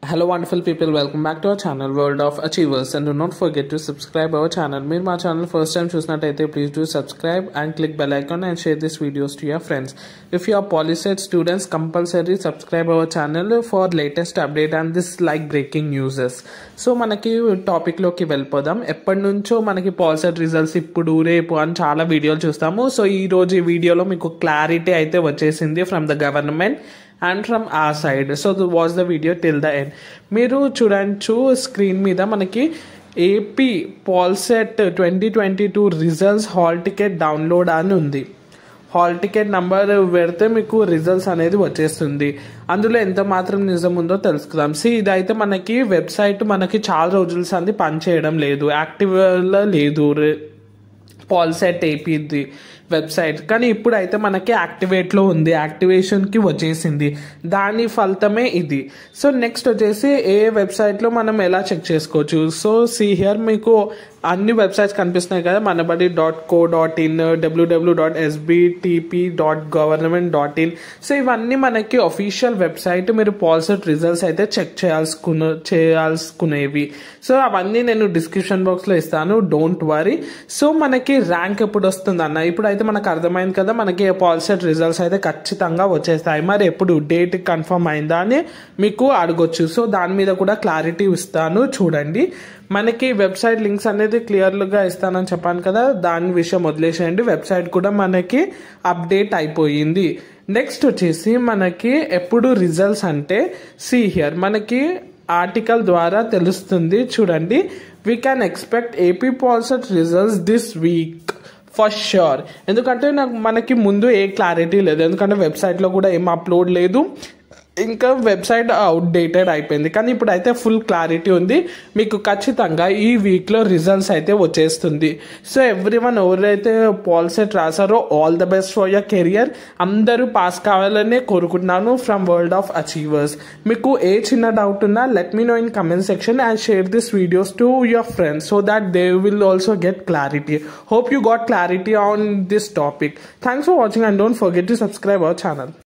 Hello, wonderful people. Welcome back to our channel, World of Achievers. And do not forget to subscribe our channel. మీరు మా channel first time చూసినట్టయితే please do subscribe and click bell icon and share this videos to your friends if you are POLYCET students compulsory subscribe our channel for latest update and this like breaking newses so మనకి టాపిక్లోకి వెళ్ళిపోదాం ఎప్పటి నుంచో మనకి POLYCET results ఇప్పుడు రేపు అని చాలా వీడియోలు చూస్తాము సో ఈ రోజు ఈ వీడియోలో మీకు క్లారిటీ అయితే వచ్చేసింది from the government and from ఆ side so watch the video till the end మీరు చూడచ్చు స్క్రీన్ మీద మనకి AP POLYCET twenty twenty two results hall ticket download అని ఉంది హాల్ టికెట్ నంబర్ పెడితే మీకు రిజల్ట్స్ అనేది వచ్చేస్తుంది అందులో ఎంత మాత్రం నిజం ఉందో తెలుసుకుందాం సి ఇదైతే మనకి వెబ్సైట్ మనకి చాలా రోజుల సంది పనిచేయడం లేదు యాక్టివ్లో లేదు పాల్సెట్ ఏపీది వెబ్సైట్ కానీ ఇప్పుడైతే మనకి యాక్టివేట్లో ఉంది యాక్టివేషన్కి వచ్చేసింది దాని ఫలితమే ఇది సో నెక్స్ట్ వచ్చేసి ఏ వెబ్సైట్లో మనం ఎలా చెక్ చేసుకోవచ్చు సో సి హియర్ మీకు అన్ని వెబ్సైట్స్ కనిపిస్తున్నాయి కదా Manabadi dot co dot in WW dot SBTP dot government dot in so ఇవన్నీ మనకి అఫీషియల్ వెబ్సైట్ మీరు పాల్సెట్ రిజల్ట్స్ అయితే చెక్ చేయాల్సుకున్న చేయాల్సుకునేవి సో అవన్నీ నేను డిస్క్రిప్షన్ బాక్స్లో ఇస్తాను డోంట్ వరీ సో మనకి ర్యాంక్ ఎప్పుడు వస్తుంది అన్న ఇప్పుడు అయితే మనకు అర్థమైంది కదా మనకి పాల్సెట్ రిజల్ట్స్ అయితే ఖచ్చితంగా వచ్చేస్తాయి మరి ఎప్పుడు డేట్ కన్ఫర్మ్ అయిందా అని మీకు అడగొచ్చు సో దాని మీద కూడా క్లారిటీ ఇస్తాను చూడండి మనకి వెబ్సైట్ లింక్స్ అనేది క్లియర్గా ఇస్తానని చెప్పాను కదా దాని విషయం వదిలేసేయండి వెబ్సైట్ కూడా మనకి అప్డేట్ అయిపోయింది నెక్స్ట్ వచ్చేసి మనకి ఎప్పుడు రిజల్ట్స్ అంటే సి హియర్ మనకి ఆర్టికల్ ద్వారా తెలుస్తుంది చూడండి we can expect AP POLYCET results this week for sure ఎందుకంటే నాకు మనకి ముందు ఏ క్లారిటీ లేదు ఎందుకంటే వెబ్సైట్లో కూడా ఏం అప్లోడ్ లేదు ఇంకా వెబ్సైట్ అవుట్డేటెడ్ అయిపోయింది కానీ ఇప్పుడు అయితే ఫుల్ క్లారిటీ ఉంది మీకు ఖచ్చితంగా ఈ వీక్లో రిజల్ట్స్ అయితే వచ్చేస్తుంది సో ఎవ్రీ వన్ ఎవరైతే పాల్సెట్ రాసారో all the best for your career అందరూ పాస్ కావాలనే కోరుకుంటున్నాను ఫ్రమ్ వరల్డ్ ఆఫ్ అచీవర్స్ మీకు ఏ చిన్న డౌట్ ఉన్నా let me know in comment section and share this videos to your friends so that they will also get clarity hope you got clarity on this topic thanks for watching and don't forget to subscribe our channel